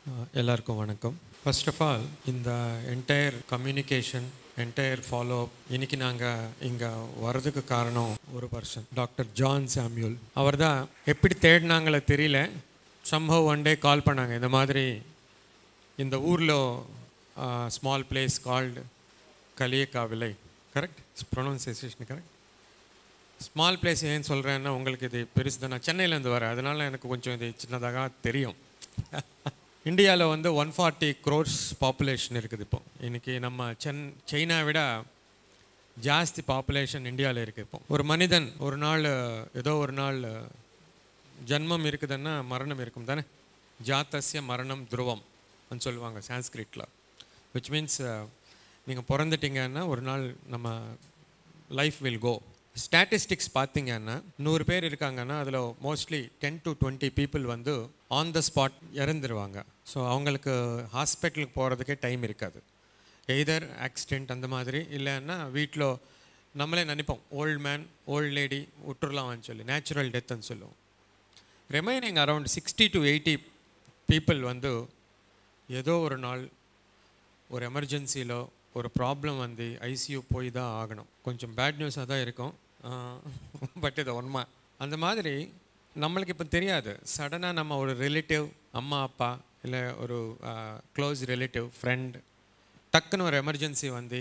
Uh, எல்லாருக்கும் வணக்கம் first of all இந்த என்டையர் கம்யூனிகேஷன் என்டையர் ஃபாலோ இன்னைக்கு நாங்கள் இங்கே வர்றதுக்கு காரணம் ஒரு பர்சன் டாக்டர் ஜான் சாம்யூல் அவர் தான் எப்படி தேடினாங்களோ தெரியல சம்பவ் ஒன் டே கால் பண்ணாங்க இந்த மாதிரி இந்த ஊரில் small place called Kaliyakkavilai correct pronunciation correct small place ஏன் சொல்கிறேன்னா உங்களுக்கு இது பெருசு தான் நான் சென்னையிலேருந்து வரேன் அதனால எனக்கு கொஞ்சம் இது சின்னதாக தெரியும் இந்தியாவில் வந்து ஒன் ஃபார்ட்டி க்ரோர்ஸ் பாப்புலேஷன் இருக்குது இப்போ இன்றைக்கி நம்ம சென் சைனா விட ஜாஸ்தி பாப்புலேஷன் இந்தியாவில் இருக்குது இப்போ ஒரு மனிதன் ஒரு நாள் ஏதோ ஒரு நாள் ஜன்மம் இருக்குதுன்னா மரணம் இருக்கும் தானே ஜாத்தஸ்ய மரணம் துருவம் சொல்லுவாங்க சான்ஸ்கிரிட்டில் விச் மீன்ஸ் நீங்கள் பிறந்துட்டீங்கன்னா ஒரு நாள் நம்ம லைஃப் வில் கோ ஸ்டாட்டிஸ்டிக்ஸ் பார்த்தீங்கன்னா நூறு பேர் இருக்காங்கன்னா அதில் mostly ten to twenty people வந்து ஆன் த ஸ்பாட் இறந்துருவாங்க ஸோ அவங்களுக்கு ஹாஸ்பிட்டலுக்கு போகிறதுக்கே டைம் இருக்காது எய்தர் ஆக்சிடெண்ட் அந்த மாதிரி இல்லைன்னா வீட்டில் நம்மளே நினைப்போம் ஓல்டு மேன் ஓல்டு லேடி விட்டுறலாம்னு சொல்லி நேச்சுரல் டெத்துன்னு சொல்லுவோம் remaining around sixty to eighty people வந்து ஏதோ ஒரு நாள் ஒரு எமர்ஜென்சியில் ஒரு ப்ராப்ளம் வந்து ஐசியூ போய் தான் ஆகணும் கொஞ்சம் பேட் நியூஸாக தான் இருக்கும் பட் இது உண்மை அந்த மாதிரி நம்மளுக்கு இப்போ தெரியாது சடனாக நம்ம ஒரு ரிலேட்டிவ் அம்மா அப்பா இல்லை ஒரு க்ளோஸ் ரிலேட்டிவ் ஃப்ரெண்ட் டக்குன்னு ஒரு எமர்ஜென்சி வந்து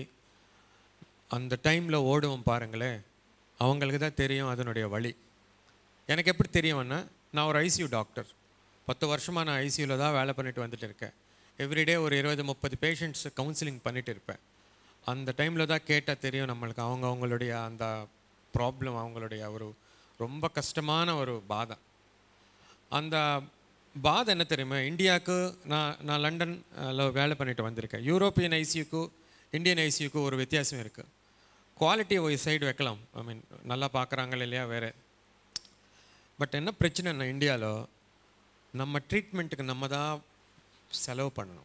அந்த டைமில் ஓடுவோம் பாருங்களேன் அவங்களுக்கு தான் தெரியும் அதனுடைய வழி எனக்கு எப்படி தெரியும்னா நான் ஒரு ஐசியூ டாக்டர் பத்து வருஷமாக நான் ஐசியூவில் தான் வேலை பண்ணிட்டு வந்துட்டு இருக்கேன் எவ்ரிடே ஒரு இருபது முப்பது பேஷண்ட்ஸ் கவுன்சிலிங் பண்ணிட்டு இருப்பேன் அந்த டைமில் தான் கேட்டால் தெரியும் நம்மளுக்கு அவங்க அவங்களுடைய அந்த ப்ராப்ளம் அவங்களுடைய ஒரு ரொம்ப கஷ்டமான ஒரு பாதை அந்த பாதை என்ன தெரியுமா இந்தியாவுக்கு நான் நான் லண்டனில் வேலை பண்ணிட்டு வந்திருக்கேன் யூரோப்பியன் ஐசியூக்கு இந்தியன் ஐசியூக்கு ஒரு வித்தியாசம் இருக்குது குவாலிட்டி ஒரு சைடு வைக்கலாம் ஐ மீன் நல்லா பார்க்குறாங்க இல்லையா வேறு பட் என்ன பிரச்சனைன்னா இந்தியாவில் நம்ம ட்ரீட்மெண்ட்டுக்கு நம்ம தான் செலவு பண்ணணும்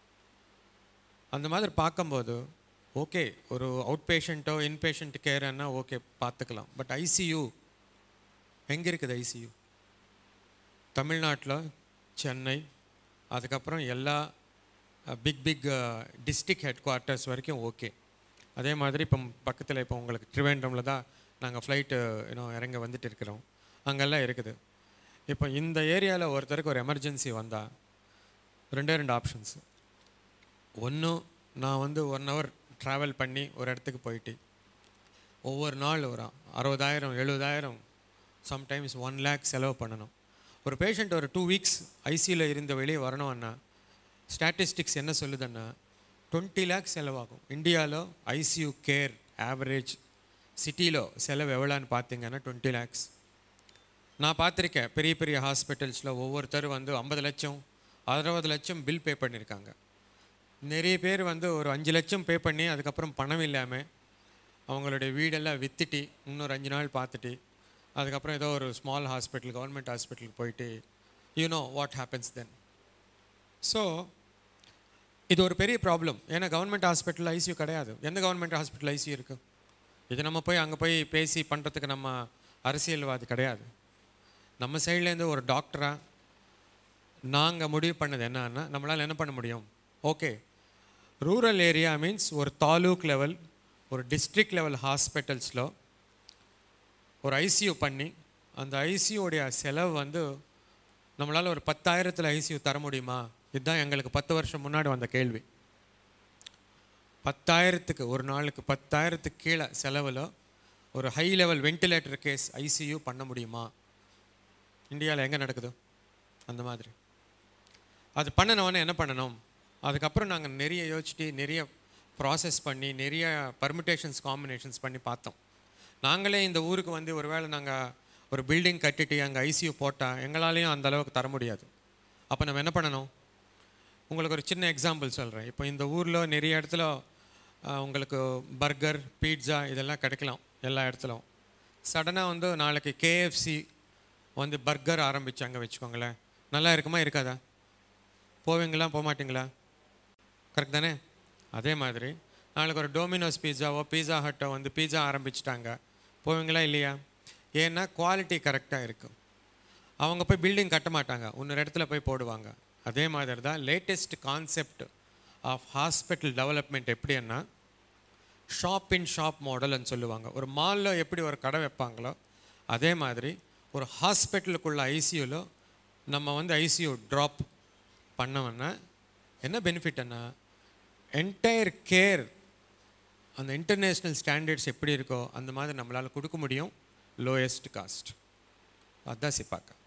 அந்த மாதிரி பார்க்கும்போது ஓகே ஒரு அவுட் பேஷண்ட்டோ இன்பேஷண்ட் கேர்னா ஓகே பார்த்துக்கலாம் பட் ஐசியூ எங்கே இருக்குது ஐசியூ தமிழ்நாட்டில் சென்னை அதுக்கப்புறம் எல்லா big big district headquarters வரைக்கும் ஓகே அதே மாதிரி இப்போ பக்கத்தில் இப்போ உங்களுக்கு ட்ரிவேண்டமில் தான் நாங்கள் ஃப்ளைட்டு இன்னும் இறங்க வந்துட்டு இருக்கிறோம் அங்கெல்லாம் இருக்குது இப்போ இந்த ஏரியாவில் ஒருத்தருக்கு ஒரு எமர்ஜென்சி வந்தால் ரெண்டே ரெண்டு ஆப்ஷன்ஸ் ஒன்று நான் வந்து ஒன் ஹவர் ட்ராவல் பண்ணி ஒரு இடத்துக்கு போயிட்டு ஒவ்வொரு நாள் ஒரு அறுபதாயிரம் எழுபதாயிரம் சம்டைம்ஸ் ஒன் லேக் செலவு பண்ணணும் ஒரு பேஷண்ட் ஒரு டூ வீக்ஸ் ஐசியில் இருந்த வெளியே வரணும்னா ஸ்டாட்டிஸ்டிக்ஸ் என்ன சொல்லுதுன்னா டுவெண்ட்டி லேக்ஸ் செலவாகும் இந்தியாவில் ஐசியூ கேர் ஆவரேஜ் சிட்டியில் செலவு எவ்வளோன்னு பார்த்தீங்கன்னா டுவெண்ட்டி லேக்ஸ் நான் பார்த்துருக்கேன் பெரிய பெரிய ஹாஸ்பிட்டல்ஸில் ஒவ்வொருத்தர் வந்து ஐம்பது லட்சம் அறுபது லட்சம் பில் பே பண்ணியிருக்காங்க நிறைய பேர் வந்து ஒரு அஞ்சு லட்சம் பே பண்ணி அதுக்கப்புறம் பணம் இல்லாமல் அவங்களுடைய வீடெல்லாம் விற்றுட்டு இன்னொரு அஞ்சு நாள் பார்த்துட்டு அதுக்கப்புறம் ஏதோ ஒரு ஸ்மால் ஹாஸ்பிட்டல் கவர்மெண்ட் ஹாஸ்பிட்டலுக்கு போயிட்டு you know what happens then so இது ஒரு பெரிய ப்ராப்ளம் ஏன்னா கவர்மெண்ட் ஹாஸ்பிட்டல் ஐசியூ கிடையாது எந்த கவர்மெண்ட் ஹாஸ்பிட்டல் ஐசியூ இருக்குது இது நம்ம போய் அங்கே போய் பேசி பண்ணுறதுக்கு நம்ம அரசியல்வாதி கிடையாது நம்ம சைட்லேருந்து ஒரு டாக்டராக நாங்கள் முடிவு பண்ணது என்னன்னா நம்மளால் என்ன பண்ண முடியும் ஓகே ரூரல் ஏரியா மீன்ஸ் ஒரு தாலூக் லெவல் ஒரு டிஸ்ட்ரிக்ட் லெவல் ஹாஸ்பிட்டல்ஸில் ஒரு ஐசியூ பண்ணி அந்த ஐசியூடைய செலவு வந்து நம்மளால் ஒரு பத்தாயிரத்தில் ஐசியூ தர முடியுமா இதுதான் எங்களுக்கு பத்து வருஷம் முன்னாடி வந்த கேள்வி பத்தாயிரத்துக்கு ஒரு நாளுக்கு பத்தாயிரத்துக்கு கீழே செலவில் ஒரு high level ventilator case ICU பண்ண முடியுமா இந்தியாவில் எங்கே நடக்குது அந்த மாதிரி அது பண்ணினவொன்னே என்ன பண்ணணும் அதுக்கப்புறம் நாங்கள் நிறைய யோசிச்சுட்டு நிறைய ப்ராசஸ் பண்ணி நிறைய பர்மிட்டேஷன்ஸ் காம்பினேஷன்ஸ் பண்ணி பார்த்தோம் நாங்களே இந்த ஊருக்கு வந்து ஒருவேளை நாங்கள் ஒரு பில்டிங் கட்டிட்டு அங்கே ஐசியூ போட்டால் எங்களாலேயும் அந்த அளவுக்கு தர முடியாது அப்போ நம்ம என்ன பண்ணணும் உங்களுக்கு ஒரு சின்ன எக்ஸாம்பிள் சொல்கிறேன் இப்போ இந்த ஊரில் நிறைய இடத்துல உங்களுக்கு பர்கர் பீட்சா இதெல்லாம் கிடைக்கலாம் எல்லா இடத்துலையும் சடனாக வந்து நாளைக்கு கேஎஃப்சி வந்து பர்கர் ஆரம்பித்தாங்க வச்சுக்கோங்களேன் நல்லா இருக்குமா இருக்காதா போவீங்களா போக மாட்டிங்களா கரெக்ட் தானே அதே மாதிரி நாளைக்கு ஒரு டோமினோஸ் பீஸாவோ பீஸா ஹட்டோ வந்து பீஸா ஆரம்பிச்சிட்டாங்க போவீங்களா இல்லையா ஏன்னா குவாலிட்டி கரெக்டாக இருக்கும் அவங்க போய் பில்டிங் கட்ட மாட்டாங்க இன்னொரு இடத்துல போய் போடுவாங்க அதே மாதிரி தான் latest concept of hospital development எப்படின்னா ஷாப் இன் ஷாப் மாடல்னு சொல்லுவாங்க ஒரு மாலில் எப்படி ஒரு கடை வைப்பாங்களோ அதே மாதிரி ஒரு ஹாஸ்பிட்டலுக்குள்ள ஐசியூவில் நம்ம வந்து ஐசியூ ட்ராப் பண்ணோம்னா என்ன பெனிஃபிட் என்ன என்டையர் கேர் அந்த இன்டர்நேஷ்னல் ஸ்டாண்டர்ட்ஸ் எப்படி இருக்கோ அந்த மாதிரி நம்மளால் கொடுக்க முடியும் லோயஸ்ட் காஸ்ட் அதுதான் சிப்பாக்கா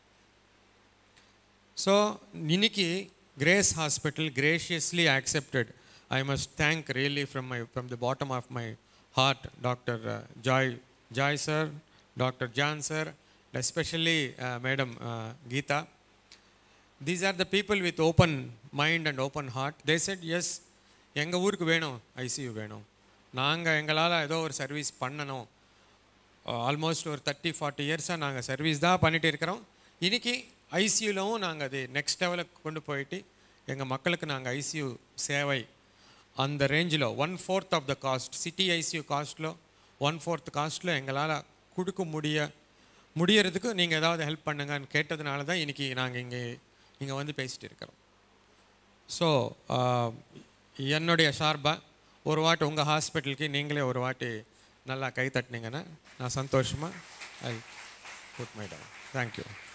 ஸோ இன்னைக்கு Grace hospital graciously accepted I must thank really from my from the bottom of my heart doctor Joy Joy sir doctor John sir especially madam Geetha these are the people with open mind and open heart they said yes எங்கள் ஊருக்கு வேணும் ICU வேணும் நாங்கள் எங்களால் ஏதோ ஒரு service பண்ணணும் almost ஒரு தேர்ட்டி ஃபார்ட்டி இயர்ஸாக நாங்கள் சர்வீஸ் தான் பண்ணிட்டு இருக்கிறோம் இன்னைக்கு ஐசியூலவும் நாங்கள் அது நெக்ஸ்ட் லெவலுக்கு கொண்டு போயிட்டு எங்கள் மக்களுக்கு நாங்கள் ஐசியூ சேவை அந்த ரேஞ்சில் one fourth of the cost city ICU காஸ்ட்டில் ஒன் ஃபோர்த் காஸ்ட்டில் எங்களால் கொடுக்க முடிய முடியறதுக்கு நீங்கள் ஏதாவது ஹெல்ப் பண்ணுங்கன்னு கேட்டதுனால தான் இன்றைக்கி நாங்கள் இங்கே இங்கே வந்து பேசிட்டு இருக்கிறோம் ஸோ என்னுடைய சார்பாக ஒரு வாட்டி உங்கள் ஹாஸ்பிட்டலுக்கு நீங்களே ஒரு வாட்டி நல்லா கை தட்டினீங்கன்னா நான் சந்தோஷமாக I good my town thank you